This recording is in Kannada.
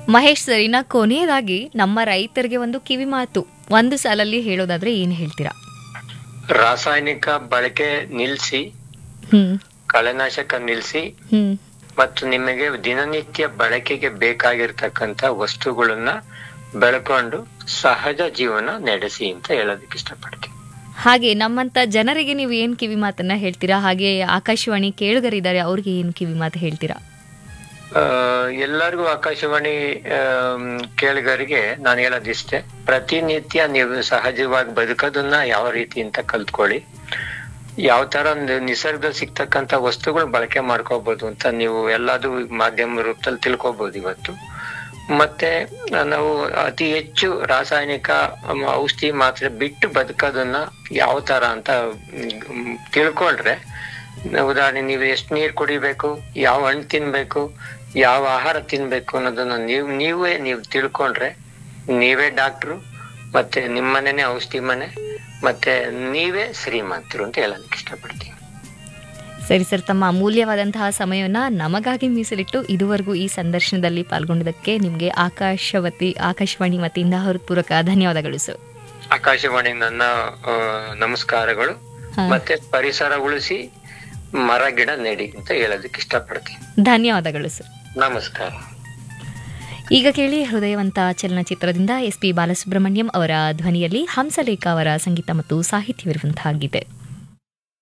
ಮಹೇಶ್ ಸರ್ ಇನ್ನ ಕೊನೆಯದಾಗಿ ನಮ್ಮ ರೈತರಿಗೆ ಒಂದು ಕಿವಿ ಮಾತು ಒಂದು ಸಾಲಲ್ಲಿ ಹೇಳೋದಾದ್ರೆ ಏನ್ ಹೇಳ್ತೀರಾ ರಾಸಾಯನಿಕ ಬಳಕೆ ನಿಲ್ಸಿ ಹ್ಮ್ ಕಳೆನಾಶಕ ನಿಲ್ಸಿ ಹ್ಮ್ ಮತ್ತು ನಿಮಗೆ ದಿನನಿತ್ಯ ಬಳಕೆಗೆ ಬೇಕಾಗಿರ್ತಕ್ಕಂತ ವಸ್ತುಗಳನ್ನ ಬೆಳ್ಕೊಂಡು ಸಹಜ ಜೀವನ ನಡೆಸಿ ಅಂತ ಹೇಳೋದಕ್ಕೆ ಇಷ್ಟಪಡ್ತೀನಿ ಹಾಗೆ ನಮ್ಮಂತ ಜನರಿಗೆ ನೀವು ಏನ್ ಕಿವಿ ಮಾತನ್ನ ಹೇಳ್ತೀರಾ ಹಾಗೆ ಆಕಾಶವಾಣಿ ಕೇಳುಗರಿದ್ದಾರೆ ಅವ್ರಿಗೆ ಏನ್ ಕಿವಿ ಮಾತು ಹೇಳ್ತೀರಾ ಆ, ಎಲ್ಲರಿಗೂ ಆಕಾಶವಾಣಿ ಆಮ್, ಕೇಳುಗರಿಗೆ ನಾನು ಹೇಳೋದಿಷ್ಟೇ ಪ್ರತಿನಿತ್ಯ ನೀವು ಸಹಜವಾಗಿ ಬದುಕೋದನ್ನ ಯಾವ ರೀತಿ ಅಂತ ಕಲ್ತ್ಕೊಳ್ಳಿ ಯಾವ ತರ ಒಂದು ನಿಸರ್ಗದಲ್ಲಿ ಸಿಗ್ತಕ್ಕಂತ ವಸ್ತುಗಳು ಬಳಕೆ ಮಾಡ್ಕೋಬಹುದು ಅಂತ ನೀವು ಎಲ್ಲಾದು ಮಾಧ್ಯಮ ರೂಪದಲ್ಲಿ ತಿಳ್ಕೊಬಹುದು ಇವತ್ತು ಮತ್ತೆ ನಾವು ಅತಿ ಹೆಚ್ಚು ರಾಸಾಯನಿಕ ಮ್, ಔಷಧಿ ಮಾತ್ರೆ ಬಿಟ್ಟು ಬದುಕೋದನ್ನ ಯಾವ ತರ ಅಂತ ಮ್, ತಿಳ್ಕೊಂಡ್ರೆ ಉದಾಹರಣೆ ನೀವು ಎಷ್ಟು ನೀರ್ ಕುಡಿಬೇಕು ಯಾವ ಹಣ್ಣು ತಿನ್ಬೇಕು ಯಾವ ಆಹಾರ ತಿನ್ಬೇಕು ಅನ್ನೋದನ್ನ ನೀವು ನೀವೇ ನೀವು ತಿಳ್ಕೊಂಡ್ರೆ ನೀವೇ ಡಾಕ್ಟ್ರು ಮತ್ತೆ ನಿಮ್ಮನೇನೆ ಔಷಧಿ ಮನೆ ಮತ್ತೆ ನೀವೇ ಶ್ರೀಮಂತರು ಅಂತ ಹೇಳೋದಕ್ಕೆ ಇಷ್ಟಪಡ್ತೀನಿ ಸರಿ ಸರ್ ತಮ್ಮ ಅಮೂಲ್ಯವಾದಂತಹ ಸಮಯವನ್ನ ನಮಗಾಗಿ ಮೀಸಲಿಟ್ಟು ಇದುವರೆಗೂ ಈ ಸಂದರ್ಶನದಲ್ಲಿ ಪಾಲ್ಗೊಂಡಿದ್ದಕ್ಕೆ ನಿಮಗೆ ಆಕಾಶವತಿ ಆಕಾಶವಾಣಿ ವತಿಯಿಂದ ಹೃತ್ಪೂರ್ವಕ ಧನ್ಯವಾದಗಳು ಸರ್ ಆಕಾಶವಾಣಿ ನನ್ನ ಆ, ನಮಸ್ಕಾರಗಳು ಹಾ. ಮತ್ತೆ ಪರಿಸರ ಉಳಿಸಿ ಮರ ಗಿಡ ನೆಡಿ ಅಂತ ಹೇಳೋದಕ್ಕೆ ಇಷ್ಟಪಡ್ತೀನಿ ಧನ್ಯವಾದಗಳು ಸರ್ ನಮಸ್ಕಾರ ಈಗ ಕೇಳಿ ಹೃದಯವಂತ ಚಲನಚಿತ್ರದಿಂದ ಎಸ್ ಪಿ ಬಾಲಸುಬ್ರಹ್ಮಣ್ಯಂ ಅವರ ಧ್ವನಿಯಲ್ಲಿ ಹಂಸಲೇಖ ಅವರ ಸಂಗೀತ ಮತ್ತು ಸಾಹಿತ್ಯವಿರುವಂತಹ ಗೀತೆ